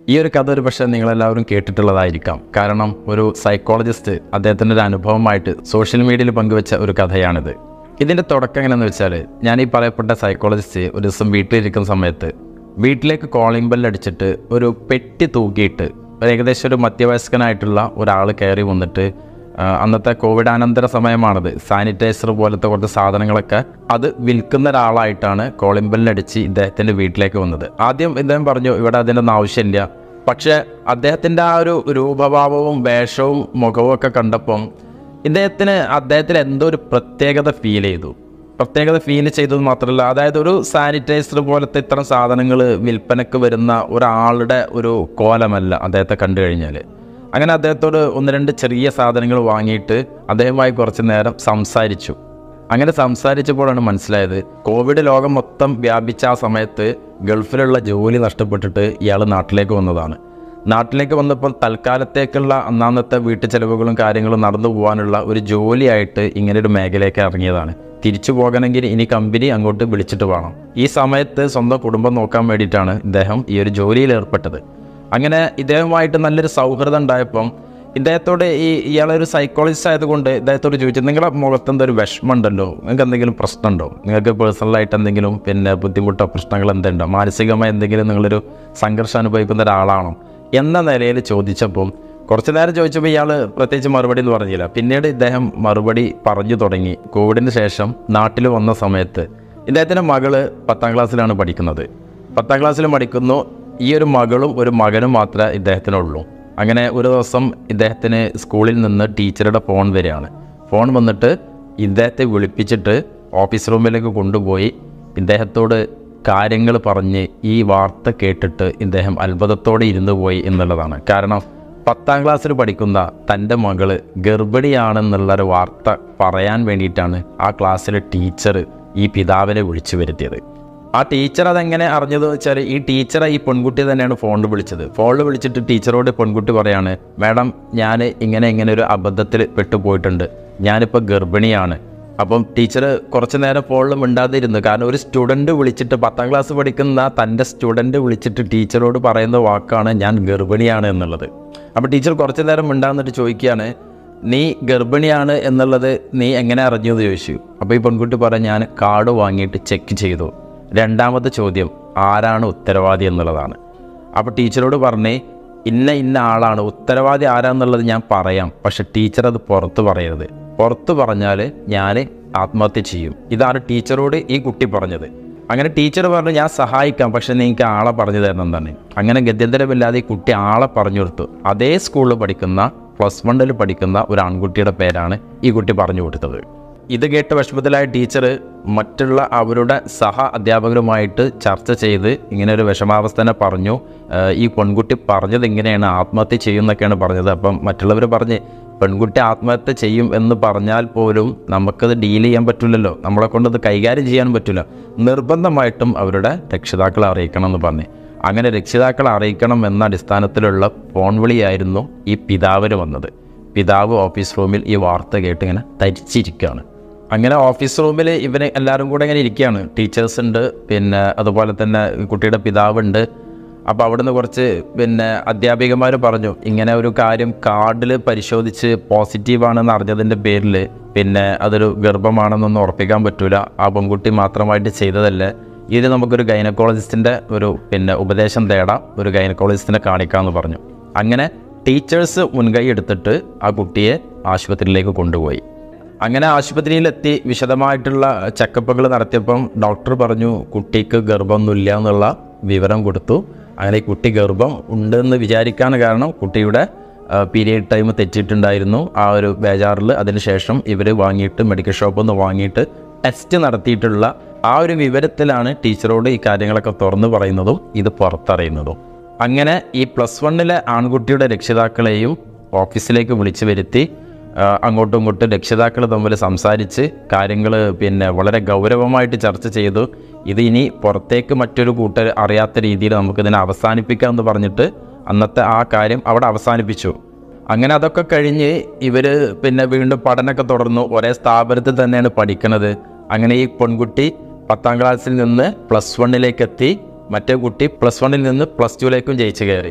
ഈ ഒരു കഥ ഒരു പക്ഷേ നിങ്ങളെല്ലാവരും കേട്ടിട്ടുള്ളതായിരിക്കാം കാരണം ഒരു സൈക്കോളജിസ്റ്റ് അദ്ദേഹത്തിൻ്റെ ഒരു അനുഭവമായിട്ട് സോഷ്യൽ മീഡിയയിൽ പങ്കുവെച്ച ഒരു കഥയാണിത് ഇതിൻ്റെ തുടക്കം എങ്ങനെയെന്ന് വെച്ചാൽ ഞാൻ ഈ പറയപ്പെട്ട സൈക്കോളജിസ്റ്റ് ഒരു ദിവസം വീട്ടിലിരിക്കുന്ന സമയത്ത് വീട്ടിലേക്ക് കോളിംഗ് ബെൽ അടിച്ചിട്ട് ഒരു പെട്ടി തൂക്കിയിട്ട് ഒരു ഏകദേശം ഒരു മധ്യവയസ്കനായിട്ടുള്ള ഒരാൾ കയറി വന്നിട്ട് ആ, അന്നത്തെ കോവിഡാനന്തര സമയമാണത് സാനിറ്റൈസർ പോലത്തെ കുറച്ച് സാധനങ്ങളൊക്കെ അത് വിൽക്കുന്ന ഒരാളായിട്ടാണ് കോളിംഗ് ബെല്ലടിച്ച് ഇദ്ദേഹത്തിൻ്റെ വീട്ടിലേക്ക് വന്നത് ആദ്യം ഇദ്ദേഹം പറഞ്ഞു ഇവിടെ അതിൻ്റെ ഒന്നും ആവശ്യമില്ല പക്ഷേ അദ്ദേഹത്തിൻ്റെ ആ ഒരു രൂപഭാവവും വേഷവും മുഖവും ഒക്കെ കണ്ടപ്പം ഇദ്ദേഹത്തിന് അദ്ദേഹത്തിന് എന്തോ ഒരു പ്രത്യേകത ഫീൽ ചെയ്തു പ്രത്യേകത ഫീൽ ചെയ്തത് മാത്രമല്ല അതായത് ഒരു സാനിറ്റൈസർ പോലത്തെ ഇത്തരം സാധനങ്ങൾ വിൽപ്പനക്ക് വരുന്ന ഒരാളുടെ ഒരു കോലമല്ല അദ്ദേഹത്തെ കണ്ടു കഴിഞ്ഞാൽ അങ്ങനെ അദ്ദേഹത്തോട് ഒന്ന് രണ്ട് ചെറിയ സാധനങ്ങൾ വാങ്ങിയിട്ട് അദ്ദേഹവുമായി കുറച്ച് നേരം സംസാരിച്ചു അങ്ങനെ സംസാരിച്ചപ്പോഴാണ് മനസ്സിലായത് കോവിഡ് ലോകം മൊത്തം വ്യാപിച്ച ആ സമയത്ത് ഗൾഫിലുള്ള ജോലി നഷ്ടപ്പെട്ടിട്ട് ഇയാൾ നാട്ടിലേക്ക് വന്നതാണ് നാട്ടിലേക്ക് വന്നപ്പോൾ തൽക്കാലത്തേക്കുള്ള അന്നാന്നത്തെ വീട്ടു ചെലവുകളും കാര്യങ്ങളും നടന്നു പോകാനുള്ള ഒരു ജോലിയായിട്ട് ഇങ്ങനെ ഒരു മേഖലയ്ക്ക് ഇറങ്ങിയതാണ് തിരിച്ചു പോകണമെങ്കിൽ ഇനി കമ്പനി അങ്ങോട്ട് വിളിച്ചിട്ട് വേണം ഈ സമയത്ത് സ്വന്തം കുടുംബം നോക്കാൻ വേണ്ടിയിട്ടാണ് ഇദ്ദേഹം ഈ ഒരു ജോലിയിൽ ഏർപ്പെട്ടത് അങ്ങനെ ഇദ്ദേഹവുമായിട്ട് നല്ലൊരു സൗഹൃദം ഉണ്ടായപ്പം ഇദ്ദേഹത്തോട് ഈ ഇയാളൊരു സൈക്കോളജിസ്റ്റ് ആയതുകൊണ്ട് ഇദ്ദേഹത്തോട് ചോദിച്ചു നിങ്ങളുടെ മുഖത്ത് എന്തൊരു വിഷമം ഉണ്ടല്ലോ നിങ്ങൾക്ക് എന്തെങ്കിലും പ്രശ്നമുണ്ടോ നിങ്ങൾക്ക് പേഴ്സണലായിട്ട് എന്തെങ്കിലും പിന്നെ ബുദ്ധിമുട്ടോ പ്രശ്നങ്ങൾ എന്തുണ്ടോ മാനസികമായി എന്തെങ്കിലും നിങ്ങളൊരു സംഘർഷം അനുഭവിക്കുന്ന ഒരാളാണോ എന്ന നിലയിൽ ചോദിച്ചപ്പം കുറച്ച് നേരം ചോദിച്ചപ്പോൾ ഇയാൾ പ്രത്യേകിച്ച് മറുപടി എന്ന് പറഞ്ഞില്ല പിന്നീട് ഇദ്ദേഹം മറുപടി പറഞ്ഞു തുടങ്ങി കോവിഡിന് ശേഷം നാട്ടിൽ വന്ന സമയത്ത് ഇദ്ദേഹത്തിൻ്റെ മകള് പത്താം ക്ലാസ്സിലാണ് പഠിക്കുന്നത് പത്താം ക്ലാസ്സിൽ പഠിക്കുന്നു ഈ ഒരു മകളും ഒരു മകനും മാത്രമേ ഇദ്ദേഹത്തിനുള്ളൂ അങ്ങനെ ഒരു ദിവസം ഇദ്ദേഹത്തിന് സ്കൂളിൽ നിന്ന് ടീച്ചറുടെ ഫോൺ വരികയാണ് ഫോൺ വന്നിട്ട് ഇദ്ദേഹത്തെ വിളിപ്പിച്ചിട്ട് ഓഫീസ് റൂമിലേക്ക് കൊണ്ടുപോയി ഇദ്ദേഹത്തോട് കാര്യങ്ങൾ പറഞ്ഞ് ഈ വാർത്ത കേട്ടിട്ട് ഇദ്ദേഹം അത്ഭുതത്തോടെ ഇരുന്നു പോയി എന്നുള്ളതാണ് കാരണം പത്താം ക്ലാസ്സിൽ പഠിക്കുന്ന തൻ്റെ മകള് ഗർഭിണിയാണെന്നുള്ളൊരു വാർത്ത പറയാൻ വേണ്ടിയിട്ടാണ് ആ ക്ലാസ്സിലെ ടീച്ചർ ഈ പിതാവിനെ വിളിച്ചു വരുത്തിയത് ആ ടീച്ചർ അതെങ്ങനെ അറിഞ്ഞത് വെച്ചാൽ ഈ ടീച്ചറെ ഈ പെൺകുട്ടി തന്നെയാണ് ഫോണിൽ വിളിച്ചത് ഫോണിൽ വിളിച്ചിട്ട് ടീച്ചറോട് പെൺകുട്ടി പറയാണ് മാഡം ഞാൻ ഇങ്ങനെ ഇങ്ങനെ ഒരു അബദ്ധത്തിൽ പെട്ടുപോയിട്ടുണ്ട് ഞാനിപ്പോൾ ഗർഭിണിയാണ് അപ്പം ടീച്ചർ കുറച്ച് നേരം ഫോണിൽ മിണ്ടാതിരുന്നു കാരണം ഒരു സ്റ്റുഡൻറ്റ് വിളിച്ചിട്ട് പത്താം ക്ലാസ് പഠിക്കുന്ന തൻ്റെ സ്റ്റുഡൻറ്റ് വിളിച്ചിട്ട് ടീച്ചറോട് പറയുന്ന വാക്കാണ് ഞാൻ ഗർഭിണിയാണ് എന്നുള്ളത് അപ്പോൾ ടീച്ചർ കുറച്ച് നേരം മിണ്ടാന്നിട്ട് ചോദിക്കുകയാണ് നീ ഗർഭിണിയാണ് എന്നുള്ളത് നീ എങ്ങനെ അറിഞ്ഞു എന്ന് ചോദിച്ചു അപ്പോൾ ഈ പെൺകുട്ടി പറയാൻ ഞാൻ കാർഡ് വാങ്ങിയിട്ട് ചെക്ക് ചെയ്തു രണ്ടാമത്തെ ചോദ്യം ആരാണ് ഉത്തരവാദി എന്നുള്ളതാണ് അപ്പോൾ ടീച്ചറോട് പറഞ്ഞേ ഇന്ന ഇന്ന ആളാണ് ഉത്തരവാദി ആരാന്നുള്ളത് ഞാൻ പറയാം പക്ഷെ ടീച്ചർ അത് പുറത്ത് പറയരുത് പുറത്ത് പറഞ്ഞാൽ ഞാൻ ആത്മഹത്യ ചെയ്യും ഇതാണ് ടീച്ചറോട് ഈ കുട്ടി പറഞ്ഞത് അങ്ങനെ ടീച്ചർ പറഞ്ഞു ഞാൻ സഹായിക്കാം പക്ഷെ നിങ്ങൾക്ക് ആളെ പറഞ്ഞു തരണം തന്നെ അങ്ങനെ ഗത്യന്തരമില്ലാതെ ഈ കുട്ടി ആളെ പറഞ്ഞു കൊടുത്തു അതേ സ്കൂളിൽ പഠിക്കുന്ന പ്ലസ് വണ്ണിൽ പഠിക്കുന്ന ഒരു ആൺകുട്ടിയുടെ പേരാണ് ഈ കുട്ടി പറഞ്ഞു കൊടുത്തത് ഇത് കേട്ട് വിഷമത്തിലായ ടീച്ചർ മറ്റുള്ള അവരുടെ സഹ അധ്യാപകരുമായിട്ട് ചർച്ച ചെയ്ത് ഇങ്ങനെ ഒരു വിഷമാവസ്ഥനെ പറഞ്ഞു ഏഹ് ഈ പെൺകുട്ടി പറഞ്ഞത് ഇങ്ങനെയാണ് ആത്മഹത്യ ചെയ്യും എന്നൊക്കെയാണ് പറഞ്ഞത് അപ്പം മറ്റുള്ളവർ പറഞ്ഞ് പെൺകുട്ടി ആത്മഹത്യ ചെയ്യും എന്ന് പറഞ്ഞാൽ പോലും നമുക്കത് ഡീൽ ചെയ്യാൻ പറ്റില്ലല്ലോ നമ്മളെ കൊണ്ടത് കൈകാര്യം ചെയ്യാൻ പറ്റില്ല നിർബന്ധമായിട്ടും അവരുടെ രക്ഷിതാക്കളെ അറിയിക്കണം എന്ന് പറഞ്ഞു അങ്ങനെ രക്ഷിതാക്കളെ അറിയിക്കണം എന്ന അടിസ്ഥാനത്തിലുള്ള ഫോൺ വിളിയായിരുന്നു ഈ പിതാവിന് വന്നത് പിതാവ് ഓഫീസ് റൂമിൽ ഈ വാർത്ത കേട്ട് ഇങ്ങനെ തരിച്ചിരിക്കുകയാണ് അങ്ങനെ ഓഫീസ് റൂമിൽ ഇവന് എല്ലാവരും കൂടെ ഇങ്ങനെ ഇരിക്കുകയാണ് ടീച്ചേഴ്സ് ഉണ്ട് പിന്നെ അതുപോലെ തന്നെ കുട്ടിയുടെ പിതാവുണ്ട് അപ്പോൾ അവിടുന്ന് കുറച്ച് പിന്നെ അധ്യാപികമാർ പറഞ്ഞു ഇങ്ങനെ ഒരു കാര്യം കാർഡിൽ പരിശോധിച്ച് പോസിറ്റീവാണെന്ന് അറിഞ്ഞതിൻ്റെ പേരിൽ പിന്നെ അതൊരു ഗർഭമാണെന്നൊന്നും ഉറപ്പിക്കാൻ പറ്റൂല ആ പെൺകുട്ടി മാത്രമായിട്ട് ചെയ്തതല്ലേ ഇത് നമുക്കൊരു ഗൈനക്കോളജിസ്റ്റിൻ്റെ ഒരു പിന്നെ ഉപദേശം തേടാം ഒരു ഗൈനക്കോളജിസ്റ്റിനെ കാണിക്കാമെന്ന് പറഞ്ഞു അങ്ങനെ ടീച്ചേഴ്സ് മുൻകൈ എടുത്തിട്ട് ആ കുട്ടിയെ ആശുപത്രിയിലേക്ക് കൊണ്ടുപോയി അങ്ങനെ ആശുപത്രിയിലെത്തി വിശദമായിട്ടുള്ള ചെക്കപ്പുകൾ നടത്തിയപ്പം ഡോക്ടർ പറഞ്ഞു കുട്ടിക്ക് ഗർഭമൊന്നുമില്ല എന്നുള്ള വിവരം കൊടുത്തു അങ്ങനെ ഈ കുട്ടി ഗർഭം ഉണ്ടെന്ന് വിചാരിക്കാൻ കാരണം കുട്ടിയുടെ പീരിയഡ് ടൈം തെറ്റിയിട്ടുണ്ടായിരുന്നു ആ ഒരു ബേജാറിൽ അതിനുശേഷം ഇവർ വാങ്ങിയിട്ട് മെഡിക്കൽ ഷോപ്പിൽ നിന്ന് വാങ്ങിയിട്ട് ടെസ്റ്റ് നടത്തിയിട്ടുള്ള ആ ഒരു വിവരത്തിലാണ് ടീച്ചറോട് ഈ കാര്യങ്ങളൊക്കെ തുറന്നു പറയുന്നതും ഇത് പുറത്തറിയുന്നതും അങ്ങനെ ഈ പ്ലസ് വണ്ണിലെ ആൺകുട്ടിയുടെ രക്ഷിതാക്കളെയും ഓഫീസിലേക്ക് വിളിച്ചു വരുത്തി ആ, അങ്ങോട്ടും ഇങ്ങോട്ടും രക്ഷിതാക്കൾ തമ്മിൽ സംസാരിച്ച് കാര്യങ്ങൾ പിന്നെ വളരെ ഗൗരവമായിട്ട് ചർച്ച ചെയ്തു ഇത് ഇനി പുറത്തേക്ക് മറ്റൊരു കൂട്ടർ അറിയാത്ത രീതിയിൽ നമുക്കിതിനെ അവസാനിപ്പിക്കാം എന്ന് പറഞ്ഞിട്ട് അന്നത്തെ ആ കാര്യം അവിടെ അവസാനിപ്പിച്ചു അങ്ങനെ അതൊക്കെ കഴിഞ്ഞ് ഇവർ പിന്നെ വീണ്ടും പഠനമൊക്കെ തുടർന്നു ഒരേ സ്ഥാപനത്തിൽ തന്നെയാണ് പഠിക്കുന്നത് അങ്ങനെ ഈ പെൺകുട്ടി പത്താം ക്ലാസ്സിൽ നിന്ന് പ്ലസ് വണ്ണിലേക്ക് എത്തി മറ്റേ കുട്ടി പ്ലസ് വണ്ണിൽ നിന്ന് പ്ലസ് ടുവിലേക്കും ജയിച്ചു കയറി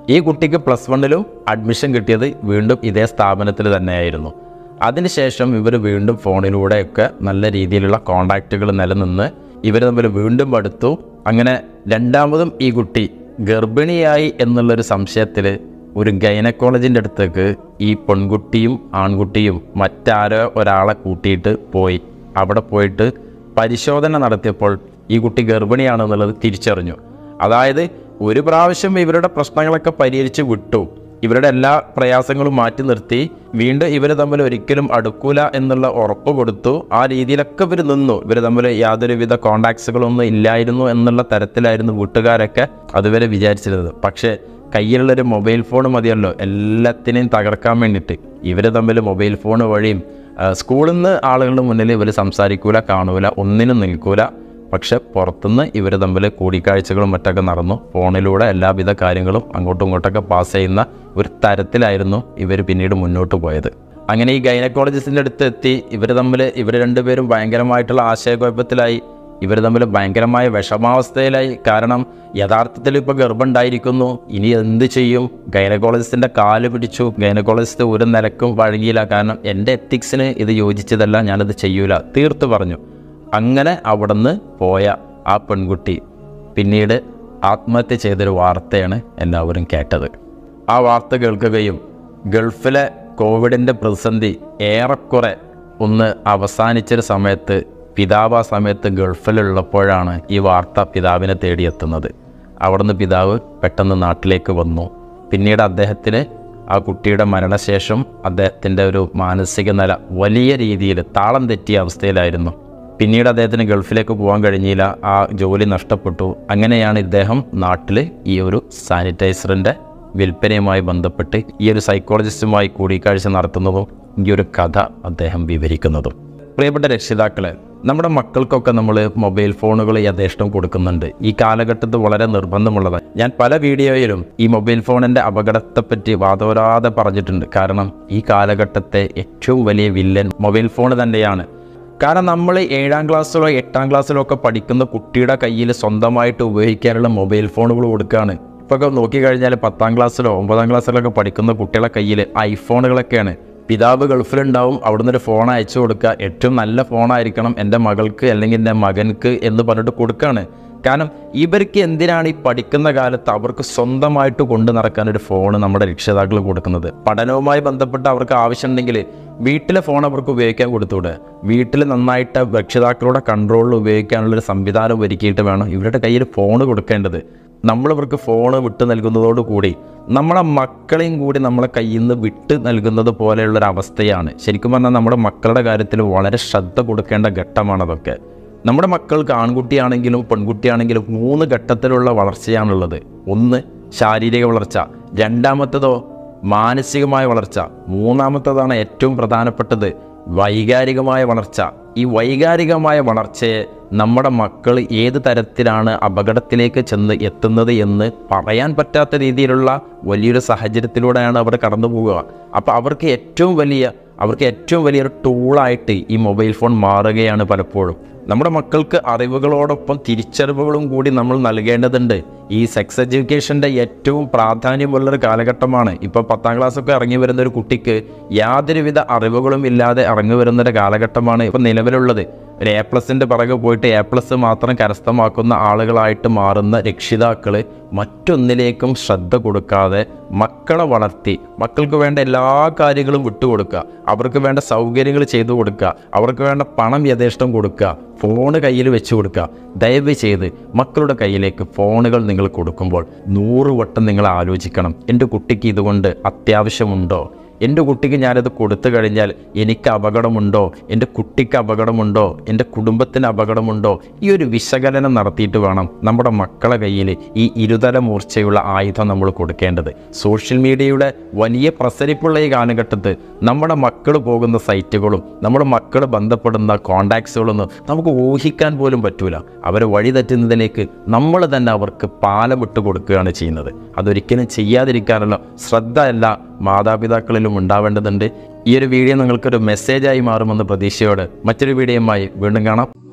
ഈ കുട്ടിക്ക് പ്ലസ് വണ്ണിലും അഡ്മിഷൻ കിട്ടിയത് വീണ്ടും ഇതേ സ്ഥാപനത്തിൽ തന്നെയായിരുന്നു അതിനുശേഷം ഇവർ വീണ്ടും ഫോണിലൂടെയൊക്കെ നല്ല രീതിയിലുള്ള കോണ്ടാക്റ്റുകൾ നിലനിന്ന് ഇവർ തമ്മിൽ വീണ്ടും അടുത്തു അങ്ങനെ രണ്ടാമതും ഈ കുട്ടി ഗർഭിണിയായി എന്നുള്ളൊരു സംശയത്തിൽ ഒരു ഗൈനക്കോളജിൻ്റെ അടുത്തേക്ക് ഈ പെൺകുട്ടിയും ആൺകുട്ടിയും മറ്റാരോ ഒരാളെ കൂട്ടിയിട്ട് പോയി അവിടെ പോയിട്ട് പരിശോധന നടത്തിയപ്പോൾ ഈ കുട്ടി ഗർഭിണിയാണെന്നുള്ളത് തിരിച്ചറിഞ്ഞു അതായത് ഒരു പ്രാവശ്യം ഇവരുടെ പ്രശ്നങ്ങളൊക്കെ പരിഹരിച്ച് വിട്ടു ഇവരുടെ എല്ലാ പ്രയാസങ്ങളും മാറ്റി നിർത്തി വീണ്ടും ഇവർ തമ്മിൽ ഒരിക്കലും അടുക്കൂല എന്നുള്ള ഉറപ്പ് കൊടുത്തു ആ രീതിയിലൊക്കെ ഇവർ നിന്നു ഇവർ തമ്മിൽ യാതൊരുവിധ കോണ്ടാക്ട്സുകളൊന്നും ഇല്ലായിരുന്നു എന്നുള്ള തരത്തിലായിരുന്നു വീട്ടുകാരൊക്കെ അതുവരെ വിചാരിച്ചിരുന്നത് പക്ഷേ കയ്യിലുള്ളൊരു മൊബൈൽ ഫോൺ മതിയല്ലോ എല്ലാത്തിനെയും തകർക്കാൻ വേണ്ടിയിട്ട് ഇവർ തമ്മിൽ മൊബൈൽ ഫോൺ വഴിയും ആ, സ്കൂളിൽ നിന്ന് ആളുകളുടെ മുന്നിൽ ഇവർ സംസാരിക്കൂല കാണൂല ഒന്നിനും നിൽക്കൂല പക്ഷെ പുറത്തുനിന്ന് ഇവർ തമ്മിൽ കൂടിക്കാഴ്ചകളും മറ്റൊക്കെ നടന്നു ഫോണിലൂടെ എല്ലാവിധ കാര്യങ്ങളും അങ്ങോട്ടും ഇങ്ങോട്ടൊക്കെ പാസ് ചെയ്യുന്ന ഒരു തരത്തിലായിരുന്നു ഇവർ പിന്നീട് മുന്നോട്ട് പോയത് അങ്ങനെ ഈ ഗൈനക്കോളജിസ്റ്റിൻ്റെ അടുത്ത് എത്തി ഇവർ തമ്മിൽ ഇവർ രണ്ടുപേരും ഭയങ്കരമായിട്ടുള്ള ആശയക്കുഴപ്പത്തിലായി ഇവർ തമ്മിൽ ഭയങ്കരമായ വിഷമാവസ്ഥയിലായി കാരണം യഥാർത്ഥത്തിൽ ഇപ്പോൾ ഗർഭമുണ്ടായിരിക്കുന്നു ഇനി എന്ത് ചെയ്യും ഗൈനക്കോളജിസ്റ്റിൻ്റെ കാല് പിടിച്ചു ഗൈനക്കോളജിസ്റ്റ് ഒരു നിലക്കും വഴങ്ങിയില്ല കാരണം എൻ്റെ എത്തിക്സിന് ഇത് യോജിച്ചതല്ല ഞാനത് ചെയ്യൂല തീർത്തു പറഞ്ഞു അങ്ങനെ അവിടുന്ന് പോയ ആ പെൺകുട്ടി പിന്നീട് ആത്മഹത്യ ചെയ്തൊരു വാർത്തയാണ് എല്ലാവരും കേട്ടത് ആ വാർത്ത കേൾക്കുകയും ഗൾഫിലെ കോവിഡിൻ്റെ പ്രതിസന്ധി ഏറെക്കുറെ ഒന്ന് അവസാനിച്ചൊരു സമയത്ത് പിതാവ് ആ സമയത്ത് ഗൾഫിലുള്ളപ്പോഴാണ് ഈ വാർത്ത പിതാവിനെ തേടിയെത്തുന്നത് അവിടുന്ന് പിതാവ് പെട്ടെന്ന് നാട്ടിലേക്ക് വന്നു പിന്നീട് അദ്ദേഹത്തിന് ആ കുട്ടിയുടെ മരണശേഷം അദ്ദേഹത്തിൻ്റെ ഒരു മാനസിക നില വലിയ രീതിയിൽ താളം തെറ്റിയ അവസ്ഥയിലായിരുന്നു പിന്നീട് അദ്ദേഹത്തിന് ഗൾഫിലേക്ക് പോകാൻ കഴിഞ്ഞില്ല ആ ജോലി നഷ്ടപ്പെട്ടു അങ്ങനെയാണ് ഇദ്ദേഹം നാട്ടിൽ ഈ ഒരു സാനിറ്റൈസറിൻ്റെ വിൽപ്പനയുമായി ബന്ധപ്പെട്ട് ഈ ഒരു സൈക്കോളജിസ്റ്റുമായി കൂടിക്കാഴ്ച നടത്തുന്നതും ഈ ഒരു കഥ അദ്ദേഹം വിവരിക്കുന്നതും പ്രിയപ്പെട്ട രക്ഷിതാക്കളെ നമ്മുടെ മക്കൾക്കൊക്കെ നമ്മൾ മൊബൈൽ ഫോണുകൾ യഥേഷ്ടം കൊടുക്കുന്നുണ്ട് ഈ കാലഘട്ടത്തിൽ വളരെ നിർബന്ധമുള്ളതാണ് ഞാൻ പല വീഡിയോയിലും ഈ മൊബൈൽ ഫോണിൻ്റെ അപകടത്തെപ്പറ്റി വാദോരാതെ പറഞ്ഞിട്ടുണ്ട് കാരണം ഈ കാലഘട്ടത്തെ ഏറ്റവും വലിയ വില്ലൻ മൊബൈൽ ഫോൺ തന്നെയാണ് കാരണം നമ്മൾ ഏഴാം ക്ലാസ്സിലോ എട്ടാം ക്ലാസ്സിലോ ഒക്കെ പഠിക്കുന്ന കുട്ടിയുടെ കയ്യിൽ സ്വന്തമായിട്ട് ഉപയോഗിക്കാനുള്ള മൊബൈൽ ഫോണുകൾ കൊടുക്കുകയാണ് ഇപ്പോൾ ഒക്കെ നോക്കിക്കഴിഞ്ഞാൽ പത്താം ക്ലാസ്സിലോ ഒമ്പതാം ക്ലാസ്സിലൊക്കെ പഠിക്കുന്ന കുട്ടികളെ കയ്യിൽ ഐഫോണുകളൊക്കെയാണ് പിതാവ് ഗൾഫിലുണ്ടാവും അവിടുന്ന് ഒരു ഫോൺ അയച്ചു കൊടുക്കുക ഏറ്റവും നല്ല ഫോണായിരിക്കണം എൻ്റെ മകൾക്ക് അല്ലെങ്കിൽ എൻ്റെ മകൻക്ക് എന്ന് പറഞ്ഞിട്ട് കൊടുക്കുകയാണ് കാരണം ഇവർക്ക് എന്തിനാണ് ഈ പഠിക്കുന്ന കാലത്ത് അവർക്ക് സ്വന്തമായിട്ട് കൊണ്ടു നടക്കാൻ ഒരു ഫോൺ നമ്മുടെ രക്ഷിതാക്കൾ കൊടുക്കുന്നത് പഠനവുമായി ബന്ധപ്പെട്ട് അവർക്ക് ആവശ്യമുണ്ടെങ്കിൽ വീട്ടിലെ ഫോൺ അവർക്ക് ഉപയോഗിക്കാൻ കൊടുത്തൂടെ വീട്ടിൽ നന്നായിട്ട് രക്ഷിതാക്കളുടെ കൺട്രോളിൽ ഉപയോഗിക്കാനുള്ളൊരു സംവിധാനം ഒരുക്കിയിട്ട് വേണം ഇവരുടെ കയ്യിൽ ഫോൺ കൊടുക്കേണ്ടത് നമ്മൾ ഇവർക്ക് ഫോൺ വിട്ട് നൽകുന്നതോടുകൂടി നമ്മളെ മക്കളെയും കൂടി നമ്മളെ കയ്യിൽ നിന്ന് വിട്ട് നൽകുന്നത് പോലെയുള്ളൊരു അവസ്ഥയാണ് ശരിക്കും പറഞ്ഞാൽ നമ്മുടെ മക്കളുടെ കാര്യത്തിൽ വളരെ ശ്രദ്ധ കൊടുക്കേണ്ട ഘട്ടമാണ് അതൊക്കെ നമ്മുടെ മക്കൾക്ക് ആൺകുട്ടിയാണെങ്കിലും പെൺകുട്ടിയാണെങ്കിലും മൂന്ന് ഘട്ടത്തിലുള്ള വളർച്ചയാണുള്ളത് ഒന്ന് ശാരീരിക വളർച്ച രണ്ടാമത്തേതോ മാനസികമായ വളർച്ച മൂന്നാമത്തേതാണ് ഏറ്റവും പ്രധാനപ്പെട്ടത് വൈകാരികമായ വളർച്ച ഈ വൈകാരികമായ വളർച്ചയെ നമ്മുടെ മക്കൾ ഏത് തരത്തിലാണ് അപകടത്തിലേക്ക് ചെന്ന് എത്തുന്നത് എന്ന് പറയാൻ പറ്റാത്ത രീതിയിലുള്ള വലിയൊരു സാഹചര്യത്തിലൂടെയാണ് അവർ കടന്നു പോവുക അപ്പോൾ അവർക്ക് ഏറ്റവും വലിയ അവർക്ക് ഏറ്റവും വലിയൊരു ടൂളായിട്ട് ഈ മൊബൈൽ ഫോൺ മാറുകയാണ് പലപ്പോഴും നമ്മുടെ മക്കൾക്ക് അറിവുകളോടൊപ്പം തിരിച്ചറിവുകളും കൂടി നമ്മൾ നൽകേണ്ടതുണ്ട് ഈ സെക്സ് എഡ്യൂക്കേഷൻ്റെ ഏറ്റവും പ്രാധാന്യമുള്ളൊരു കാലഘട്ടമാണ് ഇപ്പോൾ പത്താം ക്ലാസ്സൊക്കെ ഇറങ്ങി വരുന്ന ഒരു കുട്ടിക്ക് യാതൊരുവിധ അറിവുകളും ഇല്ലാതെ ഇറങ്ങി വരുന്നൊരു കാലഘട്ടമാണ് ഇപ്പോൾ നിലവിലുള്ളത് ഒരു എ പ്ലസിൻ്റെ പിറകെ പോയിട്ട് എ പ്ലസ് മാത്രം കരസ്ഥമാക്കുന്ന ആളുകളായിട്ട് മാറുന്ന രക്ഷിതാക്കൾ മറ്റൊന്നിലേക്കും ശ്രദ്ധ കൊടുക്കാതെ മക്കളെ വളർത്തി മക്കൾക്ക് വേണ്ട എല്ലാ കാര്യങ്ങളും വിട്ടുകൊടുക്കുക അവർക്ക് വേണ്ട സൗകര്യങ്ങൾ ചെയ്തു കൊടുക്കുക അവർക്ക് വേണ്ട പണം യഥേഷ്ടം കൊടുക്കുക ഫോണ് കയ്യിൽ വെച്ച് കൊടുക്കുക ദയവ് ചെയ്ത് മക്കളുടെ കയ്യിലേക്ക് ഫോണുകൾ നിങ്ങൾ കൊടുക്കുമ്പോൾ നൂറ് വട്ടം നിങ്ങൾ ആലോചിക്കണം എൻ്റെ കുട്ടിക്ക് ഇതുകൊണ്ട് അത്യാവശ്യമുണ്ടോ എൻ്റെ കുട്ടിക്ക് ഞാനത് കൊടുത്തു കഴിഞ്ഞാൽ എനിക്ക് അപകടമുണ്ടോ എൻ്റെ കുട്ടിക്ക് അപകടമുണ്ടോ എൻ്റെ കുടുംബത്തിന് അപകടമുണ്ടോ ഈ ഒരു വിശകലനം നടത്തിയിട്ട് വേണം നമ്മുടെ മക്കളെ കയ്യിൽ ഈ ഇരുതല മൂർച്ചയുള്ള ആയുധം നമ്മൾ കൊടുക്കേണ്ടത് സോഷ്യൽ മീഡിയയുടെ വലിയ പ്രസരിപ്പുള്ള ഈ കാലഘട്ടത്തിൽ നമ്മുടെ മക്കൾ പോകുന്ന സൈറ്റുകളും നമ്മുടെ മക്കൾ ബന്ധപ്പെടുന്ന കോണ്ടാക്ട്സുകളൊന്നും നമുക്ക് ഊഹിക്കാൻ പോലും പറ്റൂല അവരെ വഴി തെറ്റുന്നതിലേക്ക് നമ്മൾ തന്നെ അവർക്ക് പാലം ഇട്ട് കൊടുക്കുകയാണ് ചെയ്യുന്നത് അതൊരിക്കലും ചെയ്യാതിരിക്കാനുള്ള ശ്രദ്ധ എല്ലാ മാതാപിതാക്കളിലും ഉണ്ടാവേണ്ടതുണ്ട് ഈ ഒരു വീഡിയോ നിങ്ങൾക്കൊരു മെസ്സേജായി മാറുമെന്ന പ്രതീക്ഷയോടെ മറ്റൊരു വീഡിയോയുമായി വീണ്ടും കാണാം